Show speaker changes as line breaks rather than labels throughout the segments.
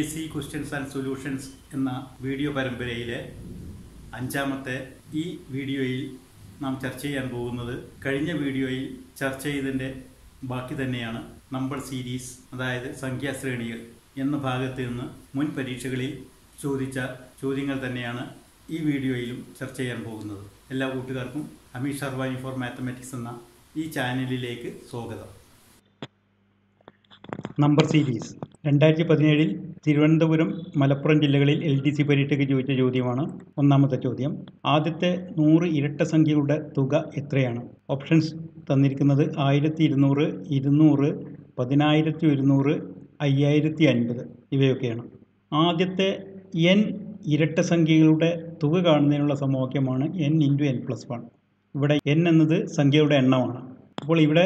C questions and solutions എന്ന video പരമ്പരയിലെ അഞ്ചാമത്തെ ഈ വീഡിയോയിൽ നാം ചർച്ച ചെയ്യാൻ പോകുന്നത് കഴിഞ്ഞ വീഡിയോയിൽ ചർച്ച ചെയ്തതിൻ്റെ ബാക്കി തന്നെയാണ് നമ്പർ സീരീസ് അതായത് സംഖ്യാശ്രേണികൾ എന്ന ഭാഗത്ത് നിന്ന് മുൻ പരീക്ഷകളിൽ ചോദിച്ച ചോദ്യങ്ങൾ തന്നെയാണ് ഈ വീഡിയോയിലും ചർച്ച ചെയ്യാൻ പോകുന്നത് എല്ലാ കൂട്ടുകാർക്കും അമീഷ് ഷർവാനി ഫോർ മാത്തമാറ്റിക്സ് എന്ന ഈ ചാനലിലേക്ക് സ്വാഗതം നമ്പർ സീരീസ് രണ്ടായിരത്തി പതിനേഴിൽ തിരുവനന്തപുരം മലപ്പുറം ജില്ലകളിൽ എൽ ഡി സി പരീക്ഷയ്ക്ക് ചോദിച്ച ചോദ്യമാണ് ഒന്നാമത്തെ ചോദ്യം ആദ്യത്തെ നൂറ് ഇരട്ട സംഖ്യകളുടെ തുക എത്രയാണ് ഓപ്ഷൻസ് തന്നിരിക്കുന്നത് ആയിരത്തി ഇരുന്നൂറ് ഇരുന്നൂറ് പതിനായിരത്തി ഒരുന്നൂറ് അയ്യായിരത്തി അൻപത് ഇവയൊക്കെയാണ് ആദ്യത്തെ എൻ ഇരട്ട സംഖ്യകളുടെ തുക കാണുന്നതിനുള്ള സമവാക്യമാണ് N into N plus one ഇവിടെ എൻ എന്നത് സംഖ്യയുടെ എണ്ണമാണ് അപ്പോൾ ഇവിടെ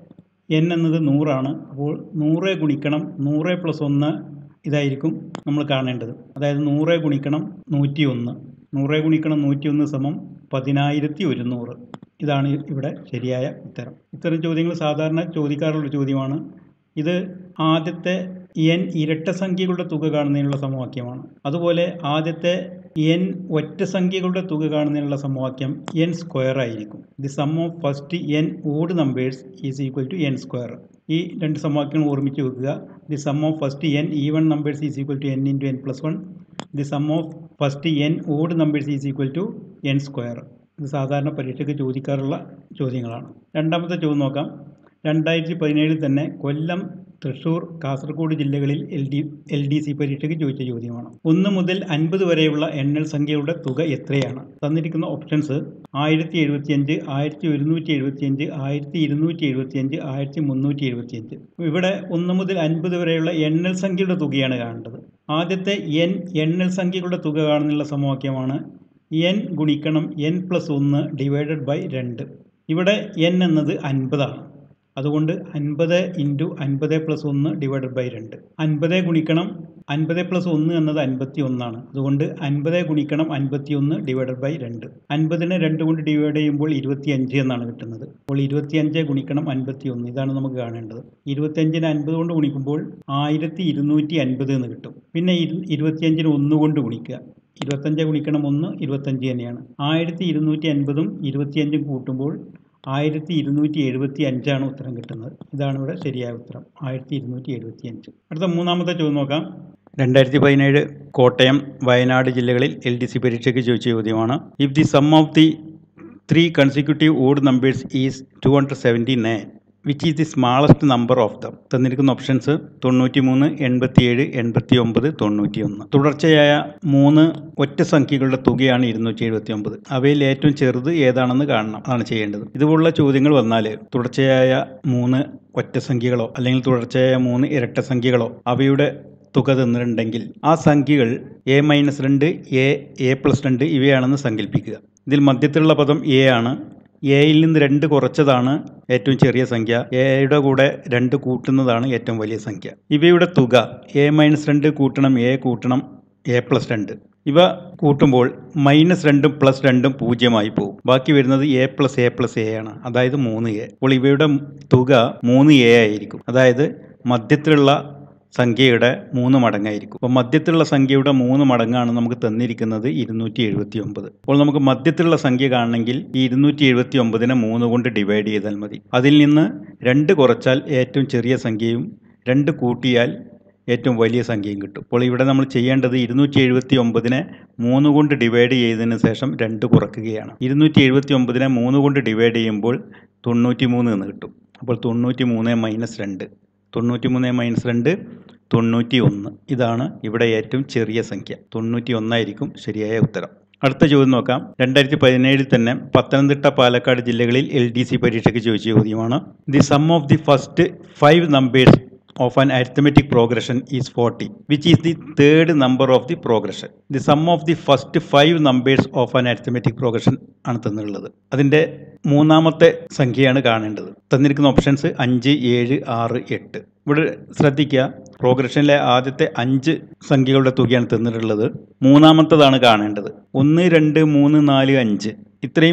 എൻ എന്നത് നൂറാണ് അപ്പോൾ നൂറ് ഗുണിക്കണം നൂറ് പ്ലസ് ഒന്ന് ഇതായിരിക്കും നമ്മൾ കാണേണ്ടത് അതായത് നൂറ് ഗുണിക്കണം നൂറ്റി ഒന്ന് നൂറ് ഗുണിക്കണം നൂറ്റി ഒന്ന് സമം പതിനായിരത്തി ഒരുന്നൂറ് ഇതാണ് ഇവിടെ ശരിയായ ഉത്തരം ഇത്തരം ചോദ്യങ്ങൾ സാധാരണ ചോദിക്കാറുള്ള ചോദ്യമാണ് ഇത് ആദ്യത്തെ എൻ ഇരട്ട സംഖ്യകളുടെ തുക കാണുന്നതിനുള്ള സമവാക്യമാണ് അതുപോലെ ആദ്യത്തെ എൻ ഒറ്റ സംഖ്യകളുടെ തുക കാണുന്നതിനുള്ള സമവാക്യം എൻ സ്ക്വയർ ആയിരിക്കും the sum of first N odd numbers is equal to N square ഈ രണ്ട് സമവാക്യങ്ങൾ ഓർമ്മിച്ച് വെക്കുക the sum of first N even numbers is equal to N into N plus one the sum of first N odd numbers is equal to N square ഇത് സാധാരണ പരീക്ഷയ്ക്ക് ചോദിക്കാറുള്ള ചോദ്യങ്ങളാണ് രണ്ടാമത്തെ ചോദ്യം നോക്കാം രണ്ടായിരത്തി പതിനേഴിൽ തന്നെ കൊല്ലം തൃശൂർ കാസർഗോഡ് ജില്ലകളിൽ L D L D C പരീക്ഷയ്ക്ക് ചോദിച്ച ചോദ്യമാണ് ഒന്ന് മുതൽ അൻപത് വരെയുള്ള എണ്ണൽ സംഖ്യയുടെ തുക എത്രയാണ് തന്നിരിക്കുന്ന ഓപ്ഷൻസ് ആയിരത്തി എഴുപത്തിയഞ്ച് ആയിരത്തി ഒരുന്നൂറ്റി എഴുപത്തിയഞ്ച് ആയിരത്തി ഇരുന്നൂറ്റി എഴുപത്തിയഞ്ച് ആയിരത്തി മുന്നൂറ്റി എഴുപത്തിയഞ്ച് ഇവിടെ ഒന്ന് മുതൽ അൻപത് വരെയുള്ള എണ്ണൽ സംഖ്യയുടെ തുകയാണ് കാണേണ്ടത് ആദ്യത്തെ എൻ എണ്ണൽ സംഖ്യകളുടെ തുക കാണുന്നുള്ള സമവാക്യമാണ് എൻ ഗുണിക്കണം എൻ പ്ലസ് ഒന്ന് ഡിവൈഡഡ് ബൈ രണ്ട് ഇവിടെ എൻ എന്നത് അൻപതാണ് അതുകൊണ്ട് അൻപത് ഇൻറ്റു അൻപത് പ്ലസ് ഒന്ന് ഡിവൈഡഡ് ബൈ രണ്ട് അൻപത് ഗുണിക്കണം അൻപത് പ്ലസ് ഒന്ന് എന്നത് അൻപത്തി ഒന്നാണ് അതുകൊണ്ട് അൻപത് ഗുണിക്കണം അൻപത്തി ഒന്ന് ഡിവൈഡഡ് ബൈ രണ്ട് അൻപതിനെ രണ്ട് കൊണ്ട് ഡിവൈഡ് ചെയ്യുമ്പോൾ ഇരുപത്തി അഞ്ച് എന്നാണ് കിട്ടുന്നത് അപ്പോൾ ഇരുപത്തിയഞ്ച് ഗുണിക്കണം അൻപത്തി ഒന്ന് ഇതാണ് നമുക്ക് കാണേണ്ടത് ഇരുപത്തിയഞ്ചിന് അൻപത് കൊണ്ട് ഗുണിക്കുമ്പോൾ ആയിരത്തി ഇരുന്നൂറ്റി അൻപത് എന്ന് കിട്ടും പിന്നെ ഇരുപത്തിയഞ്ചിന് ഒന്ന് കൊണ്ട് ഗുണിക്കുക ഇരുപത്തഞ്ച് ഗുണിക്കണം ഒന്ന് ഇരുപത്തഞ്ച് തന്നെയാണ് ആയിരത്തി ഇരുന്നൂറ്റി അൻപതും ഇരുപത്തിയഞ്ചും കൂട്ടുമ്പോൾ ആയിരത്തി ഇരുന്നൂറ്റി എഴുപത്തി അഞ്ചാണ് ഉത്തരം കിട്ടുന്നത് ഇതാണ് ഇവിടെ ശരിയായ ഉത്തരം ആയിരത്തി ഇരുന്നൂറ്റി എഴുപത്തി അഞ്ച് അടുത്ത മൂന്നാമത്തെ ചോദ്യം നോക്കാം രണ്ടായിരത്തി പതിനേഴ് കോട്ടയം വയനാട് ജില്ലകളിൽ എൽ ഡി സി പരീക്ഷയ്ക്ക് ചോദിച്ച ചോദ്യമാണ് if the sum of the three consecutive odd numbers is two hundred seventy nine which is the smallest number of them തന്നിരിക്കുന്ന ഓപ്ഷൻസ് തൊണ്ണൂറ്റി മൂന്ന് എൺപത്തിയേഴ് എൺപത്തി ഒമ്പത് തൊണ്ണൂറ്റി ഒന്ന് തുടർച്ചയായ മൂന്ന് ഒറ്റ സംഖ്യകളുടെ തുകയാണ് ഇരുന്നൂറ്റി എഴുപത്തി ഒമ്പത് അവയിൽ ഏറ്റവും ചെറുത് ഏതാണെന്ന് കാണണം അതാണ് ചെയ്യേണ്ടത് ഇതുപോലുള്ള ചോദ്യങ്ങൾ വന്നാൽ തുടർച്ചയായ മൂന്ന് ഒറ്റ സംഖ്യകളോ അല്ലെങ്കിൽ തുടർച്ചയായ മൂന്ന് ഇരട്ട സംഖ്യകളോ അവയുടെ തുക തന്നിട്ടുണ്ടെങ്കിൽ ആ സംഖ്യകൾ എ മൈനസ് രണ്ട് എ എ പ്ലസ് രണ്ട് ഇവയാണെന്ന് സങ്കല്പിക്കുക ഇതിൽ മധ്യത്തിലുള്ള പദം എ ആണ് എയിൽ നിന്ന് രണ്ട് കുറച്ചതാണ് ഏറ്റവും ചെറിയ സംഖ്യ എയുടെ കൂടെ രണ്ട് കൂട്ടുന്നതാണ് ഏറ്റവും വലിയ സംഖ്യ ഇവയുടെ തുക എ മൈനസ് രണ്ട് കൂട്ടണം എ കൂട്ടണം എ പ്ലസ് രണ്ട് ഇവ കൂട്ടുമ്പോൾ മൈനസ് രണ്ടും പ്ലസ് രണ്ടും പൂജ്യമായി പോകും ബാക്കി വരുന്നത് A plus A plus A ആണ് അതായത് മൂന്ന് എ അപ്പോൾ ഇവയുടെ തുക മൂന്ന് എ ആയിരിക്കും അതായത് മധ്യത്തിലുള്ള സംഖ്യയുടെ മൂന്ന് മടങ്ങായിരിക്കും അപ്പോൾ മധ്യത്തിലുള്ള സംഖ്യയുടെ മൂന്ന് മടങ്ങാണ് നമുക്ക് തന്നിരിക്കുന്നത് ഇരുന്നൂറ്റി എഴുപത്തി ഒമ്പത് അപ്പോൾ നമുക്ക് മധ്യത്തിലുള്ള സംഖ്യ കാണണമെങ്കിൽ ഈ ഇരുന്നൂറ്റി എഴുപത്തി ഒമ്പതിനെ മൂന്ന് കൊണ്ട് ഡിവൈഡ് ചെയ്താൽ മതി അതിൽ നിന്ന് രണ്ട് കുറച്ചാൽ ഏറ്റവും ചെറിയ സംഖ്യയും രണ്ട് കൂട്ടിയാൽ ഏറ്റവും വലിയ സംഖ്യയും കിട്ടും അപ്പോൾ ഇവിടെ നമ്മൾ ചെയ്യേണ്ടത് ഇരുന്നൂറ്റി എഴുപത്തി ഒമ്പതിനെ മൂന്ന് കൊണ്ട് ഡിവൈഡ് ചെയ്തതിന് ശേഷം രണ്ട് കുറയ്ക്കുകയാണ് ഇരുന്നൂറ്റി എഴുപത്തി ഒമ്പതിനെ മൂന്ന് കൊണ്ട് ഡിവൈഡ് ചെയ്യുമ്പോൾ തൊണ്ണൂറ്റി മൂന്ന് എന്ന് കിട്ടും അപ്പോൾ തൊണ്ണൂറ്റി മൂന്ന് മൈനസ് രണ്ട് തൊണ്ണൂറ്റി മൂന്ന് മൈനസ് രണ്ട് തൊണ്ണൂറ്റി ഒന്ന് ഇതാണ് ഇവിടെ ഏറ്റവും ചെറിയ സംഖ്യ തൊണ്ണൂറ്റി ഒന്നായിരിക്കും ശരിയായ ഉത്തരം അടുത്ത ചോദ്യം നോക്കാം രണ്ടായിരത്തി പതിനേഴിൽ തന്നെ പത്തനംതിട്ട പാലക്കാട് ജില്ലകളിൽ എൽ ഡി സി പരീക്ഷയ്ക്ക് ചോദിച്ച ചോദ്യമാണ് the sum of the first five numbers of an arithmetic progression is 40, which is the third number of the progression. The sum of the first five numbers of an arithmetic progression ആണ് തന്നിട്ടുള്ളത് അതിൻ്റെ മൂന്നാമത്തെ സംഖ്യയാണ് കാണേണ്ടത് തന്നിരിക്കുന്ന options അഞ്ച് ഏഴ് ആറ് എട്ട് ഇവിടെ ശ്രദ്ധിക്കുക പ്രോഗ്രഷനിലെ ആദ്യത്തെ അഞ്ച് സംഖ്യകളുടെ തുകയാണ് തന്നിട്ടുള്ളത് മൂന്നാമത്തതാണ് കാണേണ്ടത് ഒന്ന് രണ്ട് മൂന്ന് നാല് അഞ്ച് ഇത്രയും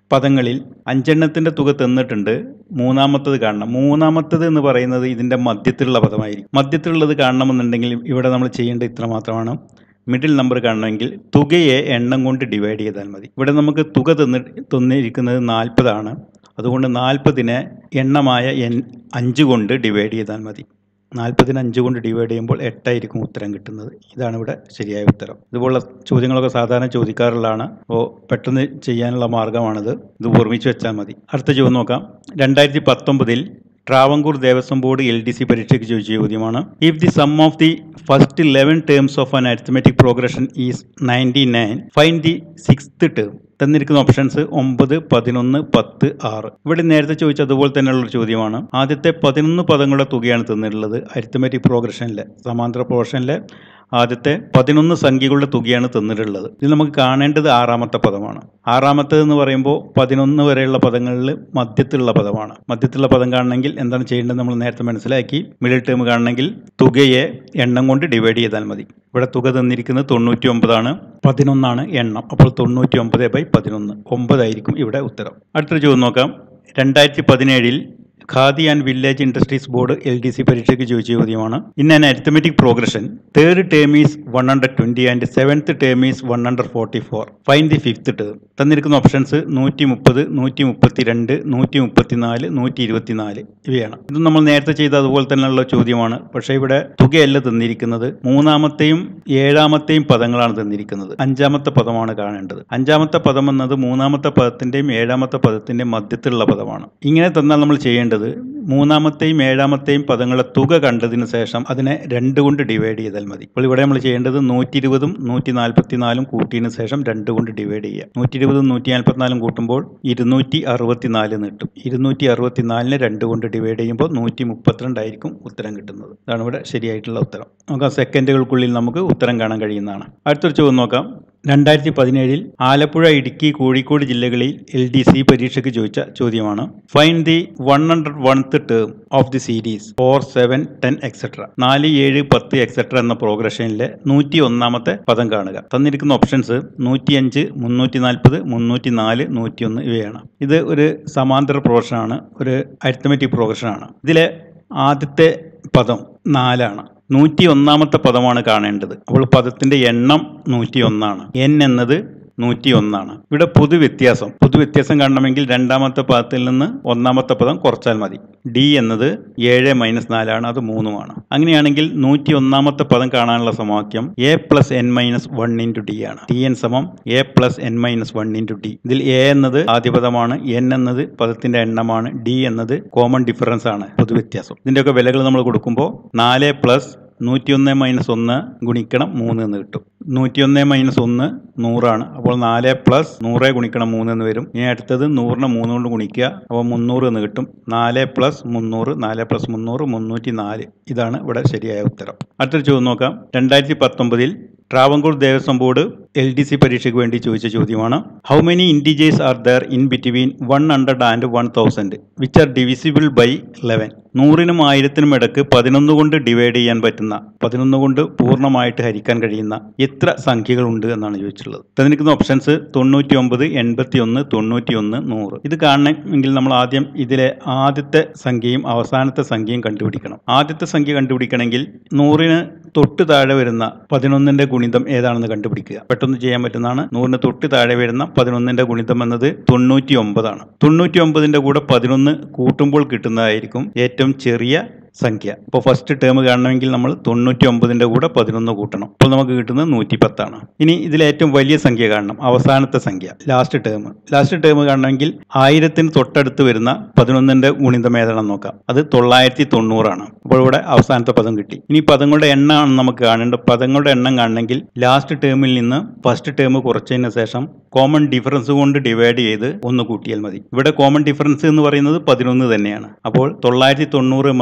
പദങ്ങളിൽ അഞ്ചെണ്ണത്തിൻ്റെ തുക തന്നിട്ടുണ്ട് മൂന്നാമത്തത് കാണണം മൂന്നാമത്തത് എന്ന് പറയുന്നത് ഇതിൻ്റെ മധ്യത്തിലുള്ള പദമായിരിക്കും മധ്യത്തിലുള്ളത് കാണണമെന്നുണ്ടെങ്കിൽ ഇവിടെ നമ്മൾ ചെയ്യേണ്ടത് ഇത്ര മാത്രമാണ് മിഡിൽ നമ്പർ കാണണമെങ്കിൽ തുകയെ എണ്ണം കൊണ്ട് ഡിവൈഡ് ചെയ്താൽ മതി ഇവിടെ നമുക്ക് തുക തന്നി തന്നിരിക്കുന്നത് നാൽപ്പതാണ് അതുകൊണ്ട് നാൽപ്പതിനെ എണ്ണമായ എൻ അഞ്ച് കൊണ്ട് ഡിവൈഡ് ചെയ്താൽ മതി നാൽപ്പതിന് അഞ്ച് കൊണ്ട് ഡിവൈഡ് ചെയ്യുമ്പോൾ എട്ടായിരിക്കും ഉത്തരം കിട്ടുന്നത് ഇതാണ് ഇവിടെ ശരിയായ ഉത്തരം ഇതുപോലുള്ള ചോദ്യങ്ങളൊക്കെ സാധാരണ ചോദിക്കാറുള്ളതാണ് അപ്പോൾ പെട്ടെന്ന് ചെയ്യാനുള്ള മാർഗ്ഗമാണിത് ഇത് ഓർമ്മിച്ച് വെച്ചാൽ മതി അടുത്ത ചോദ്യം നോക്കാം രണ്ടായിരത്തി പത്തൊമ്പതിൽ Travancore Devaswom board L D C പരീക്ഷയ്ക്ക് ചോദിച്ച ചോദ്യമാണ് if the sum of the first eleven terms of an arithmetic progression is ninety nine find the sixth term തന്നിരിക്കുന്ന ഓപ്ഷൻസ് ഒമ്പത് പതിനൊന്ന് പത്ത് ആറ് ഇവിടെ നേരത്തെ ചോദിച്ച അതുപോലെ തന്നെയുള്ള ചോദ്യമാണ് ആദ്യത്തെ പതിനൊന്ന് പദങ്ങളുടെ തുകയാണ് തന്നിട്ടുള്ളത് അരിത്തമെറ്റിക് പ്രോഗ്രഷനിലെ സമാന്തര പ്രോഗ്രഷനിലെ ആദ്യത്തെ പതിനൊന്ന് സംഖ്യകളുടെ തുകയാണ് തന്നിട്ടുള്ളത് ഇത് നമുക്ക് കാണേണ്ടത് ആറാമത്തെ പദമാണ് ആറാമത്തേത് എന്ന് പറയുമ്പോൾ പതിനൊന്ന് വരെയുള്ള പദങ്ങളിൽ മധ്യത്തിലുള്ള പദമാണ് മധ്യത്തിലുള്ള പദം കാണണമെങ്കിൽ എന്താണ് ചെയ്യേണ്ടത് നമ്മൾ നേരത്തെ മനസ്സിലാക്കി മിഡിൽ ടേം കാണണമെങ്കിൽ തുകയെ എണ്ണം കൊണ്ട് ഡിവൈഡ് ചെയ്താൽ മതി ഇവിടെ തുക തന്നിരിക്കുന്നത് തൊണ്ണൂറ്റി ഒമ്പതാണ് പതിനൊന്നാണ് എണ്ണം അപ്പോൾ തൊണ്ണൂറ്റി ഒമ്പത് ബൈ പതിനൊന്ന് ഒമ്പതായിരിക്കും ഇവിടെ ഉത്തരം അടുത്തൊരു ചോദ്യം നോക്കാം രണ്ടായിരത്തി പതിനേഴിൽ Khadi and village industries board L D C പരീക്ഷയ്ക്ക് ചോദിച്ച ചോദ്യമാണ് in an arithmetic progression third term is one hundred twenty and seventh term is one hundred forty four find the fifth term തന്നിരിക്കുന്ന ഓപ്ഷൻസ് നൂറ്റി മുപ്പത് നൂറ്റി മുപ്പത്തി രണ്ട് നൂറ്റി മുപ്പത്തി നാല് നൂറ്റി ഇരുപത്തി നാല് ഇവയാണ് ഇത് നമ്മൾ നേരത്തെ ചെയ്ത അതുപോലെ തന്നെയുള്ള ചോദ്യമാണ് പക്ഷേ ഇവിടെ തുകയല്ല തന്നിരിക്കുന്നത് മൂന്നാമത്തെയും ഏഴാമത്തെയും പദങ്ങളാണ് തന്നിരിക്കുന്നത് അഞ്ചാമത്തെ പദമാണ് കാണേണ്ടത് അഞ്ചാമത്തെ പദം എന്നത് മൂന്നാമത്തെ പദത്തിന്റെയും ഏഴാമത്തെ പദത്തിന്റെയും മധ്യത്തിലുള്ള പദമാണ് ഇങ്ങനെ തന്നാൽ നമ്മൾ ചെയ്യേണ്ടത് മൂന്നാമത്തെയും ഏഴാമത്തെയും പദങ്ങളുടെ തുക കണ്ടതിന് ശേഷം അതിനെ രണ്ട് കൊണ്ട് ഡിവൈഡ് ചെയ്താൽ മതി അപ്പോൾ ഇവിടെ നമ്മൾ ചെയ്യേണ്ടത് നൂറ്റി ഇരുപതും നൂറ്റി നാൽപ്പത്തി നാലും കൂട്ടിയതിന് ശേഷം രണ്ട് കൊണ്ട് ഡിവൈഡ് ചെയ്യുക നൂറ്റി ഇരുപതും നൂറ്റി നാൽപ്പത്തിനാലും കൂട്ടുമ്പോൾ ഇരുന്നൂറ്റി അറുപത്തി നാല് കിട്ടും ഇരുന്നൂറ്റി അറുപത്തി നാലിനെ രണ്ട് കൊണ്ട് ഡിവൈഡ് ചെയ്യുമ്പോൾ നൂറ്റി മുപ്പത്തിരണ്ടായിരിക്കും ഉത്തരം കിട്ടുന്നത് അതാണ് ഇവിടെ ശരിയായിട്ടുള്ള ഉത്തരം നോക്കാം സെക്കൻഡുകൾക്കുള്ളിൽ നമുക്ക് ഉത്തരം കാണാൻ കഴിയുന്നതാണ് അടുത്തൊരു ചോദ്യം നോക്കാം രണ്ടായിരത്തി പതിനേഴിൽ ആലപ്പുഴ ഇടുക്കി കോഴിക്കോട് ജില്ലകളിൽ എൽ ഡി സി പരീക്ഷയ്ക്ക് ചോദിച്ച ചോദ്യമാണ് find the one hundred oneth term of the series four seven ten etcetera നാല് ഏഴ് പത്ത് എക്സെട്ര എന്ന പ്രോഗ്രഷനിലെ നൂറ്റി ഒന്നാമത്തെ പദം കാണുക തന്നിരിക്കുന്ന ഓപ്ഷൻസ് നൂറ്റിയഞ്ച് മുന്നൂറ്റി നാൽപ്പത് മുന്നൂറ്റി നാല് നൂറ്റിയൊന്ന് ഇവയാണ് ഇത് ഒരു സമാന്തര പ്രോഗ്രഷനാണ് ഒരു അരിത്തമെറ്റിക് പ്രോഗ്രഷനാണ് ഇതിലെ ആദ്യത്തെ പദം നാലാണ് നൂറ്റി ഒന്നാമത്തെ പദമാണ് കാണേണ്ടത് അപ്പോൾ പദത്തിന്റെ എണ്ണം നൂറ്റി ഒന്നാണ് എൻ എന്നത് നൂറ്റി ഒന്നാണ് ഇവിടെ പൊതുവ്യത്യാസം പൊതുവ്യത്യാസം കാണണമെങ്കിൽ രണ്ടാമത്തെ പദത്തിൽ നിന്ന് ഒന്നാമത്തെ പദം കുറച്ചാൽ മതി ഡി എന്നത് ഏഴ് മൈനസ് നാലാണ് അത് മൂന്നുമാണ് അങ്ങനെയാണെങ്കിൽ നൂറ്റി ഒന്നാമത്തെ പദം കാണാനുള്ള സമവാക്യം A plus N minus one into D ആണ് ടി എൻ സമം A plus N minus one into D ഇതിൽ എ എന്നത് ആദ്യ പദമാണ് എൻ എന്നത് പദത്തിന്റെ എണ്ണമാണ് ഡി എന്നത് കോമൺ ഡിഫറൻസ് ആണ് പൊതുവ്യത്യാസം ഇതിൻ്റെയൊക്കെ വിലകൾ നമ്മൾ കൊടുക്കുമ്പോൾ നാല് പ്ലസ് നൂറ്റിയൊന്ന് മൈനസ് ഒന്ന് ഗുണിക്കണം മൂന്ന് എന്ന് കിട്ടും നൂറ്റിയൊന്ന് മൈനസ് ഒന്ന് നൂറാണ് അപ്പോൾ നാല് പ്ലസ് നൂറ് ഗുണിക്കണം മൂന്ന് എന്ന് വരും ഇനി അടുത്തത് നൂറിനെ മൂന്ന് കൊണ്ട് ഗുണിക്കുക അപ്പോൾ മുന്നൂറ് എന്ന് കിട്ടും നാല് പ്ലസ് മുന്നൂറ് നാല് പ്ലസ് മുന്നൂറ് മുന്നൂറ്റി നാല് ഇതാണ് ഇവിടെ ശരിയായ ഉത്തരം അടുത്തൊരു ചോദ്യം നോക്കാം രണ്ടായിരത്തി പത്തൊമ്പതിൽ Travancore Devaswom board L D C പരീക്ഷയ്ക്ക് വേണ്ടി ചോദിച്ച ചോദ്യമാണ് how many integers are there in between one hundred and one thousand which are divisible by eleven നൂറിനും ആയിരത്തിനും ഇടക്ക് പതിനൊന്ന് കൊണ്ട് ഡിവൈഡ് ചെയ്യാൻ പറ്റുന്ന പതിനൊന്ന് കൊണ്ട് പൂർണ്ണമായിട്ട് ഹരിക്കാൻ കഴിയുന്ന എത്ര സംഖ്യകളുണ്ട് എന്നാണ് ചോദിച്ചിട്ടുള്ളത് തന്നിരിക്കുന്ന ഓപ്ഷൻസ് തൊണ്ണൂറ്റി ഒമ്പത് എൺപത്തി ഒന്ന് തൊണ്ണൂറ്റി ഒന്ന് നൂറ് ഇത് കാണണമെങ്കിൽ നമ്മൾ ആദ്യം ഇതിലെ ആദ്യത്തെ സംഖ്യയും അവസാനത്തെ സംഖ്യയും കണ്ടുപിടിക്കണം ആദ്യത്തെ സംഖ്യ കണ്ടുപിടിക്കണമെങ്കിൽ നൂറിന് തൊട്ട് താഴെ വരുന്ന പതിനൊന്നിന്റെ ഗുണിതം ഏതാണെന്ന് കണ്ടുപിടിക്കുക പെട്ടെന്ന് ചെയ്യാൻ പറ്റുന്നതാണ് നൂറിന് തൊട്ട് താഴെ വരുന്ന പതിനൊന്നിന്റെ ഗുണിതം എന്നത് തൊണ്ണൂറ്റി ഒമ്പതാണ് തൊണ്ണൂറ്റി ഒമ്പതിന്റെ കൂടെ പതിനൊന്ന് കൂട്ടുമ്പോൾ കിട്ടുന്നതായിരിക്കും ഏറ്റവും ചെറിയ സംഖ്യ ഇപ്പോൾ ഫസ്റ്റ് ടേം കാണണമെങ്കിൽ നമ്മൾ തൊണ്ണൂറ്റി ഒമ്പതിൻ്റെ കൂടെ പതിനൊന്ന് കൂട്ടണം അപ്പോൾ നമുക്ക് കിട്ടുന്നത് നൂറ്റി പത്താണ് ഇനി ഇതിൽ ഏറ്റവും വലിയ സംഖ്യ കാണണം അവസാനത്തെ സംഖ്യ ലാസ്റ്റ് ടേം ലാസ്റ്റ് ടേം കാണണമെങ്കിൽ ആയിരത്തിന് തൊട്ടടുത്ത് വരുന്ന പതിനൊന്നിൻ്റെ ഗുണിതം ഏതാണെന്ന് നോക്കാം അത് തൊള്ളായിരത്തി തൊണ്ണൂറാണ് അപ്പോൾ ഇവിടെ അവസാനത്തെ പദം കിട്ടി ഇനി പദങ്ങളുടെ എണ്ണമാണ് നമുക്ക് കാണേണ്ടത് പദങ്ങളുടെ എണ്ണം കാണണമെങ്കിൽ ലാസ്റ്റ് ടേമിൽ നിന്ന് ഫസ്റ്റ് ടേം കുറച്ചതിന് ശേഷം കോമൺ ഡിഫറൻസ് കൊണ്ട് ഡിവൈഡ് ചെയ്ത് ഒന്ന് കൂട്ടിയാൽ മതി ഇവിടെ കോമൺ ഡിഫറൻസ് എന്ന് പറയുന്നത് പതിനൊന്ന് തന്നെയാണ് അപ്പോൾ തൊള്ളായിരത്തി തൊണ്ണൂറ് മൈനസ്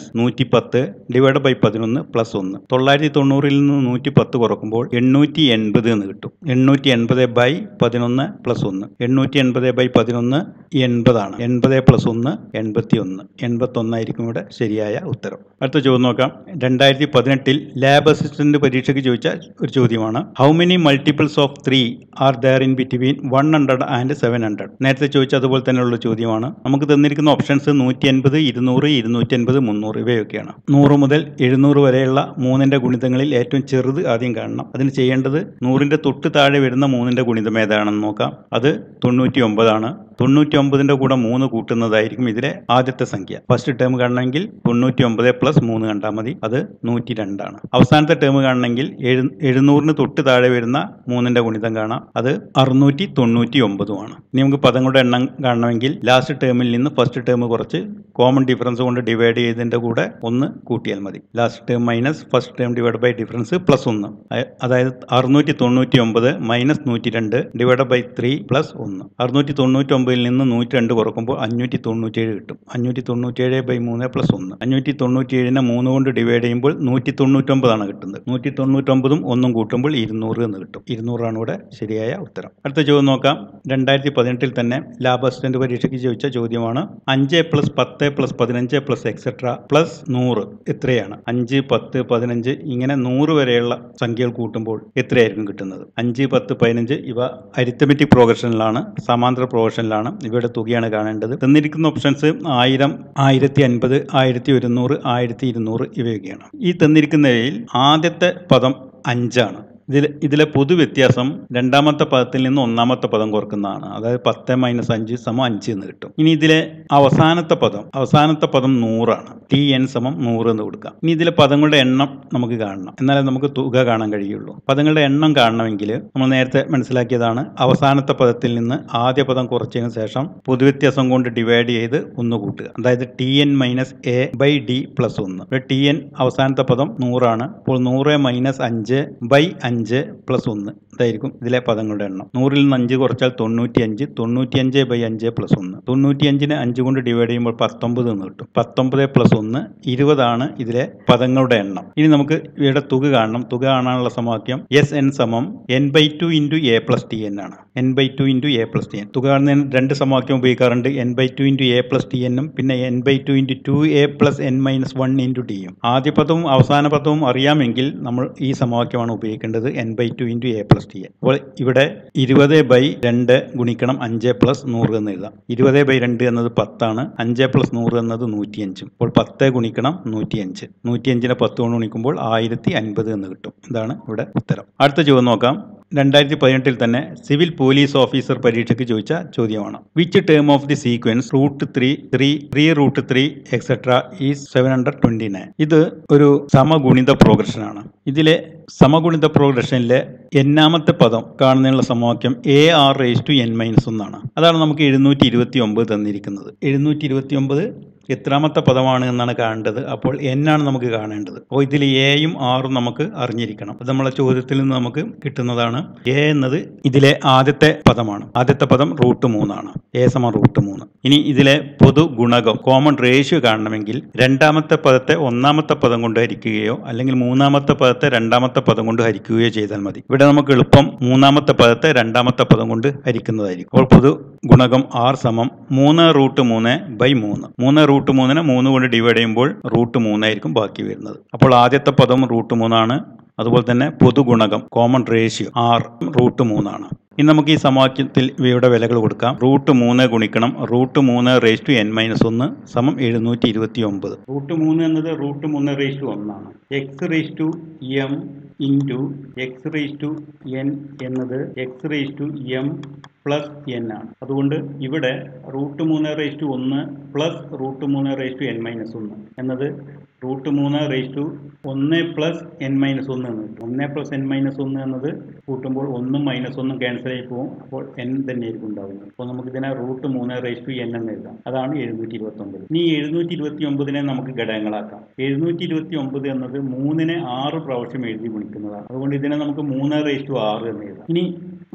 നൂറ്റി പത്ത് ഡിവൈഡ് ബൈ പതിനൊന്ന് പ്ലസ് ഒന്ന് തൊള്ളായിരത്തി തൊണ്ണൂറിൽ നിന്ന് നൂറ്റി പത്ത് കുറക്കുമ്പോൾ എണ്ണൂറ്റി എൺപത് എന്ന് കിട്ടും എണ്ണൂറ്റി എൺപത് ബൈ പതിനൊന്ന് പ്ലസ് ഒന്ന് എണ്ണൂറ്റി എൺപത് ബൈ പതിനൊന്ന് എൺപതാണ് എൺപത് പ്ലസ് ഒന്ന് എൺപത്തി ഒന്ന് എൺപത്തൊന്നായിരിക്കും ഇവിടെ ശരിയായ ഉത്തരം അടുത്ത ചോദ്യം നോക്കാം രണ്ടായിരത്തി പതിനെട്ടിൽ ലാബ് അസിസ്റ്റന്റ് പരീക്ഷയ്ക്ക് ചോദിച്ച ഒരു ചോദ്യമാണ് how many multiples of three are there in between one hundred and seven hundred നേരത്തെ ചോദിച്ച അതുപോലെ തന്നെയുള്ള ചോദ്യമാണ് നമുക്ക് തന്നിരിക്കുന്ന ഓപ്ഷൻസ് നൂറ്റി അൻപത് ഇരുന്നൂറ് ഇരുന്നൂറ്റി അൻപത് മുന്നൂറ് ഇവയൊക്കെയാണ് നൂറ് മുതൽ എഴുന്നൂറ് വരെയുള്ള മൂന്നിന്റെ ഗുണിതങ്ങളിൽ ഏറ്റവും ചെറുത് ആദ്യം കാണണം അതിന് ചെയ്യേണ്ടത് നൂറിന്റെ തൊട്ട് താഴെ വരുന്ന മൂന്നിന്റെ ഗുണിതം ഏതാണെന്ന് നോക്കാം അത് തൊണ്ണൂറ്റി ഒമ്പതാണ് തൊണ്ണൂറ്റി ഒമ്പതിന്റെ കൂടെ മൂന്ന് കൂട്ടുന്നതായിരിക്കും ഇതിലെ ആദ്യത്തെ സംഖ്യ ഫസ്റ്റ് ടേം കാണണമെങ്കിൽ തൊണ്ണൂറ്റി ഒമ്പത് പ്ലസ് മൂന്ന് കണ്ടാൽ മതി അത് നൂറ്റി രണ്ടാണ് അവസാനത്തെ ടേം കാണണമെങ്കിൽ എഴു എഴുന്നൂറിന് തൊട്ട് താഴെ വരുന്ന മൂന്നിന്റെ ഗുണിതം കാണാം അത് അറുന്നൂറ്റി തൊണ്ണൂറ്റി ഒമ്പതുമാണ് ഇനി നമുക്ക് പദങ്ങളുടെ എണ്ണം കാണണമെങ്കിൽ ലാസ്റ്റ് ടേമിൽ നിന്ന് ഫസ്റ്റ് ടേം കുറച്ച് കോമൺ ഡിഫറൻസ് കൊണ്ട് ഡിവൈഡ് ചെയ്തതിന്റെ കൂടെ ഒന്ന് കൂട്ടിയാൽ മതി last term minus first term divide by difference plus ഒന്ന് അയ- അതായത് അറുന്നൂറ്റി തൊണ്ണൂറ്റി ഒമ്പത് മൈനസ് നൂറ്റി രണ്ട് ഡിവൈഡ് ബൈ ത്രീ പ്ലസ് ഒന്ന് അറുന്നൂറ്റി തൊണ്ണൂറ്റി ഒമ്പതിൽ നിന്ന് നൂറ്റി രണ്ട് കുറക്കുമ്പോൾ അഞ്ഞൂറ്റി തൊണ്ണൂറ്റിയേഴ് കിട്ടും അഞ്ഞൂറ്റി തൊണ്ണൂറ്റിയേഴ് ബൈ മൂന്ന് പ്ലസ് ഒന്ന് അഞ്ഞൂറ്റി തൊണ്ണൂറ്റിയേഴിനെ മൂന്ന് കൊണ്ട് ഡിവൈഡ് ചെയ്യുമ്പോൾ നൂറ്റി തൊണ്ണൂറ്റൊമ്പതാണ് കിട്ടുന്നത് നൂറ്റി തൊണ്ണൂറ്റൊമ്പതും ഒന്നും കൂട്ടുമ്പോൾ ഇരുന്നൂറ് എന്ന് കിട്ടും ഇരുന്നൂറാണ് ഇവിടെ ശരിയായ ഉത്തരം അടുത്ത ചോദ്യം നോക്കാം രണ്ടായിരത്തി പതിനെട്ടിൽ തന്നെ ലാബ് അസിസ്റ്റന്റ് പരീക്ഷയ്ക്ക് ചോദിച്ച ചോദ്യമാണ് അഞ്ച് പ്ലസ് പത്ത് പ്ലസ് പതിനഞ്ച് പ്ലസ് എക്സെട്ര പ്ലസ് നൂറ് എത്രയാണ് അഞ്ച് പത്ത് പതിനഞ്ച് ഇങ്ങനെ നൂറ് വരെയുള്ള സംഖ്യകൾ കൂട്ടുമ്പോൾ എത്രയായിരിക്കും കിട്ടുന്നത് അഞ്ച് പത്ത് പതിനഞ്ച് ഇവ അരിത്തമെറ്റിക് പ്രോഗ്രഷനിലാണ് സമാന്തര പ്രോഗ്രഷനിലാണ് ഇവയുടെ തുകയാണ് കാണേണ്ടത് തന്നിരിക്കുന്ന ഓപ്ഷൻസ് ആയിരം ആയിരത്തി അൻപത് ആയിരത്തി ഒരുന്നൂറ് ആയിരത്തി ഇരുന്നൂറ് ഇവയൊക്കെയാണ് ഈ തന്നിരിക്കുന്നവയിൽ ആദ്യത്തെ പദം അഞ്ചാണ് ഇതിൽ ഇതിലെ പൊതു വ്യത്യാസം രണ്ടാമത്തെ പദത്തിൽ നിന്ന് ഒന്നാമത്തെ പദം കുറക്കുന്നതാണ് അതായത് പത്ത് മൈനസ് അഞ്ച് സമം അഞ്ച് എന്ന് കിട്ടും ഇനി ഇതിലെ അവസാനത്തെ പദം അവസാനത്തെ പദം നൂറാണ് ടി എൻ സമം നൂറ് എന്ന് കൊടുക്കാം ഇനി ഇതിലെ പദങ്ങളുടെ എണ്ണം നമുക്ക് കാണണം എന്നാലേ നമുക്ക് തുക കാണാൻ കഴിയുള്ളൂ പദങ്ങളുടെ എണ്ണം കാണണമെങ്കിൽ നമ്മൾ നേരത്തെ മനസ്സിലാക്കിയതാണ് അവസാനത്തെ പദത്തിൽ നിന്ന് ആദ്യ പദം കുറച്ചതിന് ശേഷം പൊതുവ്യത്യാസം കൊണ്ട് ഡിവൈഡ് ചെയ്ത് ഒന്ന് കൂട്ടുക അതായത് T N minus A by D plus ഒന്ന് ഇവിടെ ടി എൻ അവസാനത്തെ പദം നൂറാണ് അപ്പോൾ നൂറ് മൈനസ് അഞ്ച് ബൈ അഞ്ച് പ്ലസ് ഒന്ന് ഇതായിരിക്കും ഇതിലെ പദങ്ങളുടെ എണ്ണം നൂറിൽ നിന്ന് അഞ്ച് കുറച്ചാൽ തൊണ്ണൂറ്റി അഞ്ച് തൊണ്ണൂറ്റി അഞ്ച് ബൈ അഞ്ച് പ്ലസ് ഒന്ന് തൊണ്ണൂറ്റി അഞ്ചിന് അഞ്ച് കൊണ്ട് ഡിവൈഡ് ചെയ്യുമ്പോൾ പത്തൊമ്പത് എന്ന് കിട്ടും പത്തൊമ്പത് പ്ലസ് ഒന്ന് ഇരുപതാണ് ഇതിലെ പദങ്ങളുടെ എണ്ണം ഇനി നമുക്ക് ഇവയുടെ തുക കാണണം തുക കാണാനുള്ള സമവാക്യം എസ് എൻ സമം N by two into A plus T N ആണ് N by two into A plus T N തുക കാണുന്നതിന് രണ്ട് സമവാക്യം ഉപയോഗിക്കാറുണ്ട് N by two into A plus T എന്നും പിന്നെ N by two into two A plus N minus one into ടിയും ആദ്യ പദവും അവസാന പദവും അറിയാമെങ്കിൽ നമ്മൾ ഈ സമവാക്യമാണ് ഉപയോഗിക്കേണ്ടത് N by two into A plus T N അപ്പോൾ ഇവിടെ ഇരുപത് ബൈ രണ്ട് ഗുണിക്കണം അഞ്ച് പ്ലസ് നൂറ് എന്ന് എഴുതാം ഇരുപത് ബൈ രണ്ട് എന്നത് പത്താണ് അഞ്ച് പ്ലസ് നൂറ് എന്നത് നൂറ്റിയഞ്ചും അപ്പോൾ പത്ത് ഗുണിക്കണം നൂറ്റിയഞ്ച് നൂറ്റിയഞ്ചിനെ പത്ത് കൊണ്ട് ഗുണിക്കുമ്പോൾ ആയിരത്തി അൻപത് എന്ന് കിട്ടും ഇതാണ് ഇവിടെ ഉത്തരം അടുത്ത ചോദ്യം നോക്കാം രണ്ടായിരത്തി പതിനെട്ടിൽ തന്നെ സിവിൽ പോലീസ് ഓഫീസർ പരീക്ഷയ്ക്ക് ചോദിച്ച ചോദ്യമാണ് which term of the sequence root three three three root three etcetera ഈ സെവൻ ഹൺഡ്രഡ് ട്വന്റി നയൻ ഇത് ഒരു സമഗുണിത പ്രോഗ്രഷനാണ് ഇതിലെ സമഗുണിത പ്രോഗ്രഷനിലെ എന്നാമത്തെ പദം കാണുന്നതിനുള്ള സമവാക്യം A R raise to N minus ഒന്നാണ് അതാണ് നമുക്ക് എഴുന്നൂറ്റി ഇരുപത്തി ഒമ്പത് തന്നിരിക്കുന്നത് എഴുന്നൂറ്റി ഇരുപത്തി ഒമ്പത് എത്രാമത്തെ പദമാണ് എന്നാണ് കാണേണ്ടത് അപ്പോൾ n ആണ് നമുക്ക് കാണേണ്ടത് അപ്പോൾ ഇതിൽ എയും ആറും നമുക്ക് അറിഞ്ഞിരിക്കണം അത് നമ്മളെ ചോദ്യത്തിൽ നിന്ന് നമുക്ക് കിട്ടുന്നതാണ് എ എന്നത് ഇതിലെ ആദ്യത്തെ പദമാണ് ആദ്യത്തെ പദം റൂട്ട് മൂന്നാണ് എ സമം റൂട്ട് മൂന്ന് ഇനി ഇതിലെ പൊതു ഗുണകം കോമൺ റേഷ്യോ കാണണമെങ്കിൽ രണ്ടാമത്തെ പദത്തെ ഒന്നാമത്തെ പദം കൊണ്ട് ഹരിക്കുകയോ അല്ലെങ്കിൽ മൂന്നാമത്തെ പദത്തെ രണ്ടാമത്തെ പദം കൊണ്ട് ഹരിക്കുകയോ ചെയ്താൽ മതി ഇവിടെ നമുക്ക് എളുപ്പം മൂന്നാമത്തെ പദത്തെ രണ്ടാമത്തെ പദം കൊണ്ട് ഹരിക്കുന്നതായിരിക്കും അപ്പോൾ പൊതു ഗുണകം ആർ സമം മൂന്ന് റൂട്ട് മൂന്ന് ബൈ മൂന്ന് മൂന്ന് റൂട്ട് മൂന്നിനെ മൂന്ന് കൊണ്ട് ഡിവൈഡ് ചെയ്യുമ്പോൾ റൂട്ട് മൂന്നായിരിക്കും ബാക്കി വരുന്നത് അപ്പോൾ ആദ്യത്തെ പദം റൂട്ട് മൂന്നാണ് അതുപോലെ തന്നെ പൊതുഗുണകം കോമൺ റേഷ്യോ ആർ റൂട്ട് മൂന്നാണ് ഇനി നമുക്ക് ഈ സമവാക്യത്തിൽ ഇവയുടെ വിലകൾ കൊടുക്കാം റൂട്ട് മൂന്ന് ഗുണിക്കണം റൂട്ട് മൂന്ന് റേസ് ടു എൻ മൈനസ് ഒന്ന് സമം എഴുന്നൂറ്റി ഇരുപത്തി ഒമ്പത് റൂട്ട് മൂന്ന് എന്നത് റൂട്ട് മൂന്ന് റേസ് ടു ഒന്നാണ് X raise to M into X raise to N എന്നത് X raise to M plus N ആണ് അതുകൊണ്ട് ഇവിടെ റൂട്ട് മൂന്ന് റേസ് ടു ഒന്ന് പ്ലസ് റൂട്ട് മൂന്ന് റേസ് ടു എൻ മൈനസ് ഒന്ന് എന്നത് റൂട്ട് മൂന്ന് റേസ് ടു ഒന്ന് പ്ലസ് എൻ മൈനസ് ഒന്ന് എന്ന് കിട്ടും ഒന്ന് പ്ലസ് എൻ മൈനസ് ഒന്ന് എന്നത് കൂട്ടുമ്പോൾ ഒന്നും മൈനസ് ഒന്നും ക്യാൻസൽ ആയി പോകും അപ്പോൾ എൻ തന്നെയായിരിക്കും ഉണ്ടാവുന്നത് അപ്പോൾ നമുക്ക് ഇതിനെ റൂട്ട് മൂന്ന് റേസ് ടു എൻ എന്ന് എഴുതാം അതാണ് എഴുന്നൂറ്റി ഇരുപത്തി ഒമ്പത് ഇനി എഴുന്നൂറ്റി ഇരുപത്തി ഒമ്പതിനെ നമുക്ക് ഘടകങ്ങളാക്കാം എഴുന്നൂറ്റി ഇരുപത്തി ഒമ്പത് എന്നത് മൂന്നിനെ ആറ് പ്രാവശ്യം എഴുതി ഗുണിക്കുന്നതാണ് അതുകൊണ്ട് ഇതിനെ നമുക്ക് മൂന്ന് റേസ് ടു ആറ് എന്ന് എഴുതാം ഇനി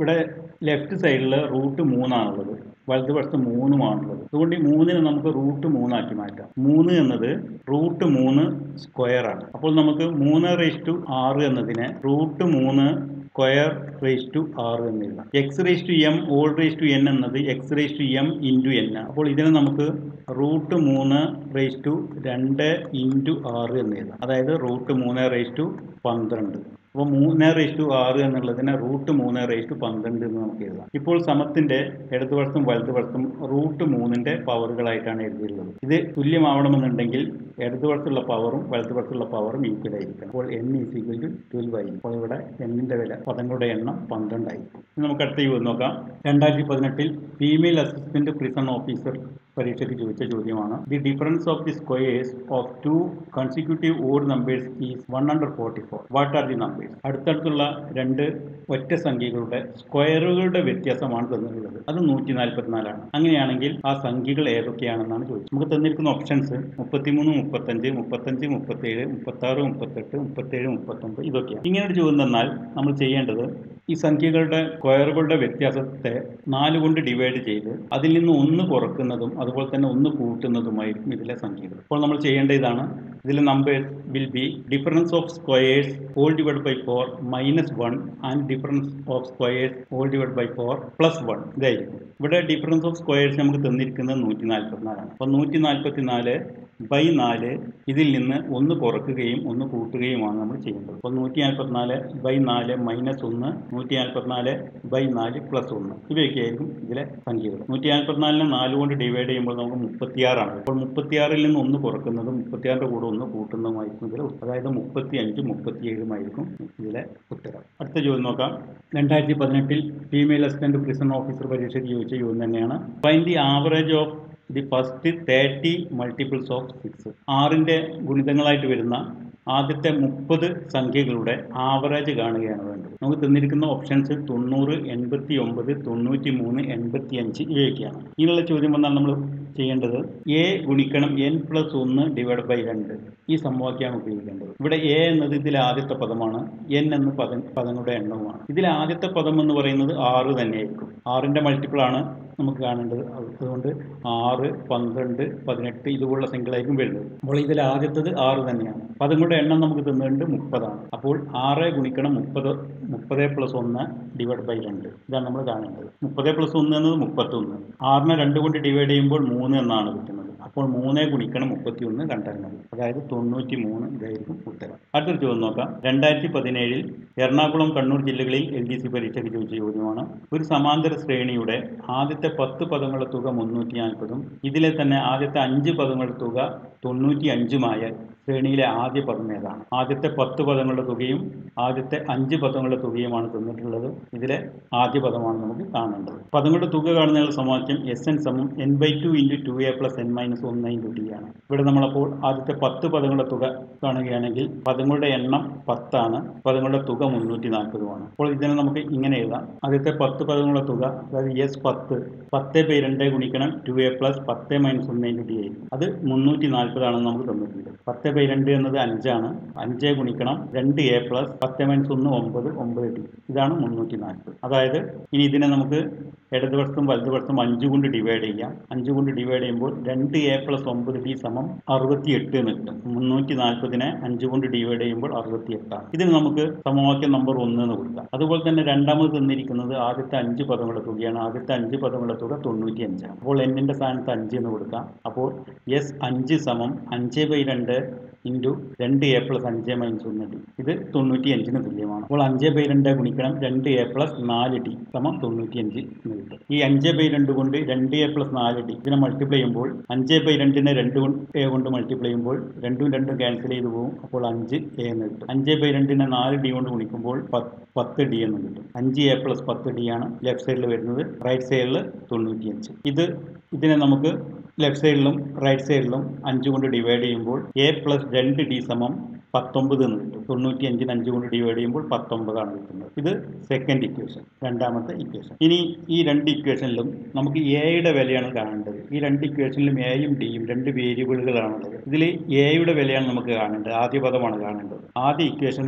ഇവിടെ ലെഫ്റ്റ് സൈഡിൽ റൂട്ട് മൂന്നാണുള്ളത് വലതുവശത്ത് മൂന്നുമാണുള്ളത് അതുകൊണ്ട് ഈ മൂന്നിന് നമുക്ക് റൂട്ട് മൂന്നാക്കി മാറ്റാം മൂന്ന് എന്നത് റൂട്ട് മൂന്ന് സ്ക്വയർ ആണ് അപ്പോൾ നമുക്ക് മൂന്ന് റേസ് ടു ആറ് എന്നതിനെ റൂട്ട് മൂന്ന് സ്ക്വയർ റേസ് ടു ആറ് എന്ന് എഴുതാം X raise to M whole raise to N എന്നത് X raise to M into N ആണ് അപ്പോൾ ഇതിനെ നമുക്ക് റൂട്ട് മൂന്ന് റേസ് ടു രണ്ട് ഇൻറ്റു ആറ് എന്ന് എഴുതാം അതായത് റൂട്ട് മൂന്ന് റേസ് ടു പന്ത്രണ്ട് അപ്പോൾ മൂന്ന് റേസ് ടു ആറ് എന്നുള്ളതിനെ റൂട്ട് മൂന്ന് റേസ് ടു പന്ത്രണ്ട് എന്ന് നമുക്ക് എഴുതാം ഇപ്പോൾ സമത്തിന്റെ ഇടതുവശത്തും വലതുവശത്തും റൂട്ട് മൂന്നിന്റെ പവറുകളായിട്ടാണ് എഴുതിയിട്ടുള്ളത് ഇത് തുല്യമാവണമെന്നുണ്ടെങ്കിൽ ഇടതുവശത്തുള്ള പവറും വലതുവശത്തുള്ള പവറും ഈക്വൽ ആയിരിക്കണം അപ്പോൾ N is equal to twelve ആയിരിക്കും അപ്പോൾ ഇവിടെ എന്നിന്റെ വില പദങ്ങളുടെ എണ്ണം പന്ത്രണ്ടായിരിക്കും ഇനി നമുക്ക് അടുത്ത ചോദ്യം നോക്കാം രണ്ടായിരത്തി പതിനെട്ടിൽ ഫീമെയിൽ അസിസ്റ്റന്റ് പ്രിസൺ ഓഫീസർ പരീക്ഷയ്ക്ക് ചോദിച്ച ചോദ്യമാണ് the difference of the squares of two consecutive odd numbers is one hundred forty four what are the numbers അടുത്തടുത്തുള്ള രണ്ട് ഒറ്റ സംഖ്യകളുടെ സ്ക്വയറുകളുടെ വ്യത്യാസമാണ് തന്നിട്ടുള്ളത് അത് നൂറ്റി നാൽപ്പത്തിനാലാണ് അങ്ങനെയാണെങ്കിൽ ആ സംഖ്യകൾ ഏതൊക്കെയാണെന്നാണ് ചോദിച്ചത് നമുക്ക് തന്നിരിക്കുന്ന ഓപ്ഷൻസ് മുപ്പത്തിമൂന്ന് മുപ്പത്തഞ്ച് മുപ്പത്തഞ്ച് മുപ്പത്തേഴ് മുപ്പത്താറ് മുപ്പത്തെട്ട് മുപ്പത്തേഴ് മുപ്പത്തൊമ്പത് ഇതൊക്കെയാണ് ഇങ്ങനെ ഒരു ചോദ്യം തന്നാൽ നമ്മൾ ചെയ്യേണ്ടത് ഈ സംഖ്യകളുടെ സ്ക്വയറുകളുടെ വ്യത്യാസത്തെ നാല് കൊണ്ട് ഡിവൈഡ് ചെയ്ത് അതിൽ നിന്ന് ഒന്ന് കുറക്കുന്നതും അതുപോലെ തന്നെ ഒന്ന് കൂട്ടുന്നതുമായിരിക്കും ഇതിലെ സംഖ്യകൾ അപ്പോൾ നമ്മൾ ചെയ്യേണ്ട ഇതാണ് ഇതിലെ numbers will be difference of squares whole divide by four minus one and difference of squares whole divide by four plus one ഇതായിരിക്കും ഇവിടെ ഡിഫറൻസ് ഓഫ് സ്ക്വയേഴ്സ് നമുക്ക് തന്നിരിക്കുന്നത് നൂറ്റി നാൽപ്പത്തിനാലാണ് അപ്പോൾ നൂറ്റി നാൽപ്പത്തി നാല് ബൈ നാല് ഇതിൽ നിന്ന് ഒന്ന് കുറക്കുകയും ഒന്ന് കൂട്ടുകയുമാണ് നമ്മൾ ചെയ്യേണ്ടത് അപ്പോൾ നൂറ്റി നാൽപ്പത്തിനാല് ബൈ നാല് മൈനസ് ഒന്ന് നൂറ്റി നാൽപ്പത്തിനാല് ബൈ നാല് പ്ലസ് ഒന്ന് ഇവയൊക്കെയായിരിക്കും ഇതിലെ സംഖ്യകൾ നൂറ്റി നാൽപ്പത്തിനാലിനെ നാല് കൊണ്ട് ഡിവൈഡ് ചെയ്യുമ്പോൾ നമുക്ക് മുപ്പത്തിയാറാണ് അപ്പോൾ മുപ്പത്തിയാറിൽ നിന്ന് ഒന്ന് കുറക്കുന്നതും മുപ്പത്തിയാറിൻ്റെ കൂടെ ഒന്ന് കൂട്ടുന്നതുമായിരിക്കും ഇതിൽ അതായത് മുപ്പത്തി അഞ്ച് മുപ്പത്തിയേഴുമായിരിക്കും ഇതിലെ ഉത്തരം അടുത്ത ചോദ്യം നോക്കാം രണ്ടായിരത്തി പതിനെട്ടിൽ ഫീമെയിൽ അസിസ്റ്റന്റ് പ്രിസൺ ഓഫീസർ പരീക്ഷയ്ക്ക് ചോദിച്ച ചോദ്യം തന്നെയാണ് find the average of the first thirty multiples of six ആറിൻ്റെ ഗുണിതങ്ങളായിട്ട് വരുന്ന ആദ്യത്തെ മുപ്പത് സംഖ്യകളുടെ ആവറേജ് കാണുകയാണ് വേണ്ടത് നമുക്ക് തന്നിരിക്കുന്ന ഓപ്ഷൻസ് തൊണ്ണൂറ് എൺപത്തി ഒമ്പത് തൊണ്ണൂറ്റി മൂന്ന് എൺപത്തി അഞ്ച് ഇവയൊക്കെയാണ് ഇതിനുള്ള ചോദ്യം വന്നാൽ നമ്മൾ ചെയ്യേണ്ടത് എ ഗുണിക്കണം എൻ പ്ലസ് ഒന്ന് ഡിവൈഡ് ബൈ രണ്ട് ഈ സമവാക്യമാണ് ഉപയോഗിക്കേണ്ടത് ഇവിടെ എ എന്നത് ഇതിലെ ആദ്യത്തെ പദമാണ് എൻ എന്ന് പദ പദങ്ങളുടെ എണ്ണവുമാണ് ഇതിലെ ആദ്യത്തെ പദം എന്ന് പറയുന്നത് ആറ് തന്നെയായിരിക്കും ആറിൻ്റെ മൾട്ടിപ്പിൾ ആണ് നമുക്ക് കാണേണ്ടത് അതുകൊണ്ട് ആറ് പന്ത്രണ്ട് പതിനെട്ട് ഇതുപോലുള്ള സംഖ്യകളായിരിക്കും വരുന്നത് അപ്പോൾ ഇതിൽ ആദ്യത്തത് ആറ് തന്നെയാണ് പദങ്ങളുടെ എണ്ണം നമുക്ക് തന്നിട്ടുണ്ട് മുപ്പതാണ് അപ്പോൾ ആറ് ഗുണിക്കണം മുപ്പത് മുപ്പത് പ്ലസ് ഒന്ന് ഡിവൈഡ് ബൈ രണ്ട് ഇതാണ് നമ്മൾ കാണേണ്ടത് മുപ്പത് പ്ലസ് ഒന്ന് എന്നത് മുപ്പത്തൊന്ന് ആറിനെ രണ്ട് കൊണ്ട് ഡിവൈഡ് ചെയ്യുമ്പോൾ മൂന്ന് എന്നാണ് കിട്ടുന്നത് അപ്പോൾ മൂന്ന് ഗുണിക്കണം മുപ്പത്തി ഒന്ന് കണ്ടാൽ മതി അതായത് തൊണ്ണൂറ്റി മൂന്ന് ഇതായിരിക്കും ഉത്തരം അടുത്തൊരു ചോദ്യം നോക്കാം രണ്ടായിരത്തി പതിനേഴിൽ എറണാകുളം കണ്ണൂർ ജില്ലകളിൽ എൽ ഡി സി പരീക്ഷയ്ക്ക് ചോദിച്ച ചോദ്യമാണ് ഒരു സമാന്തര ശ്രേണിയുടെ ആദ്യത്തെ പത്ത് പദങ്ങളുടെ തുക മുന്നൂറ്റി നാൽപ്പതും ഇതിലെ തന്നെ ആദ്യത്തെ അഞ്ച് പദങ്ങളുടെ തുക തൊണ്ണൂറ്റി അഞ്ചുമായ ശ്രേണിയിലെ ആദ്യ പദം ഏതാണ് ആദ്യത്തെ പത്ത് പദങ്ങളുടെ തുകയും ആദ്യത്തെ അഞ്ച് പദങ്ങളുടെ തുകയുമാണ് തന്നിട്ടുള്ളത് ഇതിലെ ആദ്യ പദമാണ് നമുക്ക് കാണേണ്ടത് പദങ്ങളുടെ തുക കാണുന്നതിനുള്ള സമവാക്യം എസ് എൻ സമം N by two into two A plus N minus ഒന്ന് ഇൻറ്റു ടി ആണ് ഇവിടെ നമ്മളപ്പോൾ ആദ്യത്തെ പത്ത് പദങ്ങളുടെ തുക കാണുകയാണെങ്കിൽ പദങ്ങളുടെ എണ്ണം പത്താണ് പദങ്ങളുടെ തുക മുന്നൂറ്റി നാൽപ്പതുമാണ് അപ്പോൾ ഇതിനെ നമുക്ക് ഇങ്ങനെ എഴുതാം ആദ്യത്തെ പത്ത് പദങ്ങളുടെ തുക അതായത് എസ് പത്ത് പത്ത് ബൈ രണ്ട് ഗുണിക്കണം ടു എ പ്ലസ് പത്ത് മൈനസ് ഒന്ന് ഇൻറ്റു ടി ആയിരിക്കും അത് മുന്നൂറ്റി നാൽപ്പതാണെന്ന് നമുക്ക് തന്നിട്ടുണ്ട് പത്ത് ബൈ രണ്ട് എന്നത് അഞ്ചാണ് അഞ്ച് ഗുണിക്കണം രണ്ട് എ പ്ലസ് പത്ത് മൈനസ് ഒന്ന് ഒമ്പത് ഒമ്പത് ടി ഇതാണ് മുന്നൂറ്റി നാൽപ്പത് അതായത് ഇനി ഇതിനെ നമുക്ക് ഇടതുവശത്തും വലതുവശത്തും അഞ്ച് കൊണ്ട് ഡിവൈഡ് ചെയ്യാം അഞ്ച് കൊണ്ട് ഡിവൈഡ് ചെയ്യുമ്പോൾ രണ്ട് എ പ്ലസ് ഒമ്പത് ടി സമം അറുപത്തി എട്ട് എന്ന് കിട്ടും മുന്നൂറ്റി നാൽപ്പതിനെ അഞ്ച് കൊണ്ട് ഡിവൈഡ് ചെയ്യുമ്പോൾ അറുപത്തി എട്ടാണ് ഇതിന് നമുക്ക് സമവാക്യം നമ്പർ ഒന്ന് എന്ന് കൊടുക്കാം അതുപോലെ തന്നെ രണ്ടാമത് തന്നിരിക്കുന്നത് ആദ്യത്തെ അഞ്ച് പദങ്ങളുടെ തുകയാണ് ആദ്യത്തെ അഞ്ച് പദങ്ങളുടെ തുക തൊണ്ണൂറ്റി അഞ്ചാണ് അപ്പോൾ എന്നിന്റെ സ്ഥാനത്ത് അഞ്ച് എന്ന് കൊടുക്കാം അപ്പോൾ എസ് അഞ്ച് സമം അഞ്ച് ബൈ രണ്ട് ഇൻറ്റു രണ്ട് എ പ്ലസ് അഞ്ച് മൈനസ് ഒന്ന് ടി ഇത് തൊണ്ണൂറ്റി അഞ്ചിന് തുല്യമാണ് അപ്പോൾ അഞ്ച് ബൈ രണ്ട് ഗുണിക്കണം രണ്ട് എ പ്ലസ് നാല് ടി സമം തൊണ്ണൂറ്റി അഞ്ച് എന്ന് കിട്ടും ഈ അഞ്ച് ബൈ രണ്ട് കൊണ്ട് രണ്ട് എ പ്ലസ് നാല് ടി ഇതിനെ മൾട്ടിപ്ലൈ ചെയ്യുമ്പോൾ അഞ്ച് ബൈ രണ്ടിനെ രണ്ട് എ കൊണ്ട് മൾട്ടിപ്ലൈ ചെയ്യുമ്പോൾ രണ്ടും രണ്ടും ക്യാൻസൽ ചെയ്ത് പോകും അപ്പോൾ അഞ്ച് എ എന്ന് കിട്ടും അഞ്ച് ബൈ രണ്ടിനെ നാല് ഡി കൊണ്ട് ഗുണിക്കുമ്പോൾ പത്ത് ഡി എന്ന് കിട്ടും അഞ്ച് എ പ്ലസ് പത്ത് ഡി ആണ് ലെഫ്റ്റ് സൈഡിൽ വരുന്നത് റൈറ്റ് സൈഡിൽ തൊണ്ണൂറ്റി അഞ്ച് ഇത് ഇതിനെ നമുക്ക് ലെഫ്റ്റ് സൈഡിലും റൈറ്റ് സൈഡിലും അഞ്ച് കൊണ്ട് ഡിവൈഡ് ചെയ്യുമ്പോൾ എ പ്ലസ് രണ്ട് ഡി സമം പത്തൊമ്പത് എന്ന് കിട്ടും തൊണ്ണൂറ്റി അഞ്ചിന് അഞ്ച് കൊണ്ട് ഡിവൈഡ് ചെയ്യുമ്പോൾ പത്തൊമ്പതാണ് കിട്ടുന്നത് ഇത് സെക്കൻഡ് ഇക്വേഷൻ രണ്ടാമത്തെ ഇക്വേഷൻ ഇനി ഈ രണ്ട് ഇക്വേഷനിലും നമുക്ക് എയുടെ വിലയാണ് കാണേണ്ടത് ഈ രണ്ട് ഇക്വേഷനിലും എയും ഡിയും രണ്ട് വേരിയബിളുകളാണുള്ളത് ഇതിൽ എയുടെ വിലയാണ് നമുക്ക് കാണേണ്ടത് ആദ്യ പദമാണ് കാണേണ്ടത് ആദ്യ ഇക്വേഷനെ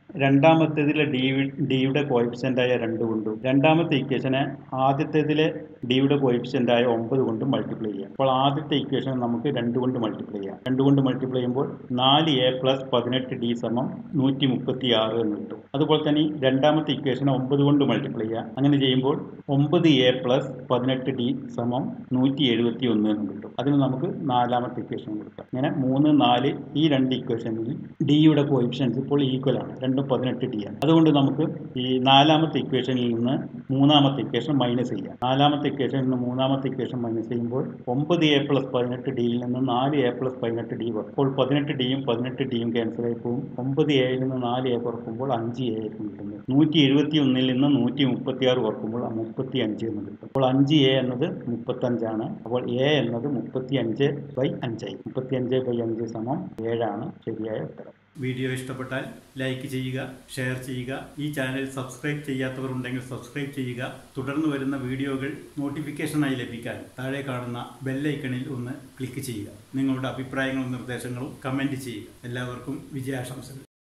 രണ്ടാമത്തേതിലെ ഡി ഡിയുടെ കോയിഫിഷ്യൻ്റായ രണ്ട് കൊണ്ടും രണ്ടാമത്തെ ഇക്വേഷനെ ആദ്യത്തേതിലെ ഡിയുടെ കോയിഫിഷ്യൻ്റായ ഒമ്പത് കൊണ്ടും മൾട്ടിപ്ലൈ ചെയ്യാം അപ്പോൾ ആദ്യത്തെ ഇക്വേഷൻ നമുക്ക് രണ്ട് കൊണ്ട് മൾട്ടിപ്ലൈ ചെയ്യാം രണ്ട് കൊണ്ട് മൾട്ടിപ്ലൈ ചെയ്യുമ്പോൾ നാല് എ പ്ലസ് പതിനെട്ട് ഡി സമം നൂറ്റി മുപ്പത്തി ആറ് എന്ന് കിട്ടും അതുപോലെ തന്നെ ഈ രണ്ടാമത്തെ ഇക്വേഷനെ ഒമ്പത് കൊണ്ട് മൾട്ടിപ്ലൈ ചെയ്യാം അങ്ങനെ ചെയ്യുമ്പോൾ ഒമ്പത് എ പ്ലസ് പതിനെട്ട് ഡി സമം നൂറ്റി എഴുപത്തി ഒന്ന് എന്ന് കിട്ടും അതിന് നമുക്ക് നാലാമത്തെ ഇക്വേഷൻ കൊടുക്കാം ഇങ്ങനെ മൂന്ന് നാല് ഈ രണ്ട് ഇക്വേഷനിൽ ഡിയുടെ കോയിഫിഷ്യൻസ് ഇപ്പോൾ ഈക്വൽ ആണ് രണ്ടും പതിനെട്ട് ഡി ആണ് അതുകൊണ്ട് നമുക്ക് ഈ നാലാമത്തെ ഇക്വേഷനിൽ നിന്ന് മൂന്നാമത്തെ ഇക്വേഷൻ മൈനസ് ചെയ്യാം നാലാമത്തെ ഇക്വേഷനിൽ നിന്ന് മൂന്നാമത്തെ ഇക്വേഷൻ മൈനസ് ചെയ്യുമ്പോൾ ഒമ്പത് എ പ്ലസ് പതിനെട്ട് ഡിയിൽ നിന്ന് നാല് എ പ്ലസ് പതിനെട്ട് ഡി വരും അപ്പോൾ പതിനെട്ട് ഡിയും പതിനെട്ട് ഡിയും ക്യാൻസൽ ആയി പോകും ഒമ്പത് എയിൽ നിന്ന് നാല് എ കുറക്കുമ്പോൾ അഞ്ച് എ ആയിരിക്കും കിട്ടുന്നത് നൂറ്റി എഴുപത്തി ഒന്നിൽ നിന്ന് നൂറ്റി മുപ്പത്തി ആറ് കുറക്കുമ്പോൾ മുപ്പത്തി അഞ്ച് എന്ന് കിട്ടും അപ്പോൾ അഞ്ച് എ എന്നത് മുപ്പത്തഞ്ചാണ് അപ്പോൾ എ എന്നത് മുപ്പത്തി അഞ്ച് ബൈ അഞ്ചായി മുപ്പത്തി അഞ്ച് ബൈ അഞ്ച് സമം ഏഴാണ് ശരിയായ ഉത്തരം
വീഡിയോ ഇഷ്ടപ്പെട്ടാൽ ലൈക്ക് ചെയ്യുക ഷെയർ ചെയ്യുക ഈ ചാനൽ സബ്സ്ക്രൈബ് ചെയ്യാത്തവർ ഉണ്ടെങ്കിൽ സബ്സ്ക്രൈബ് ചെയ്യുക തുടർന്ന് വരുന്ന വീഡിയോകൾ നോട്ടിഫിക്കേഷനായി ലഭിക്കാൻ താഴെ കാണുന്ന ബെല്ലൈക്കണിൽ ഒന്ന് ക്ലിക്ക് ചെയ്യുക നിങ്ങളുടെ അഭിപ്രായങ്ങളും നിർദ്ദേശങ്ങളും കമൻറ്റ് ചെയ്യുക എല്ലാവർക്കും വിജയാശംസകൾ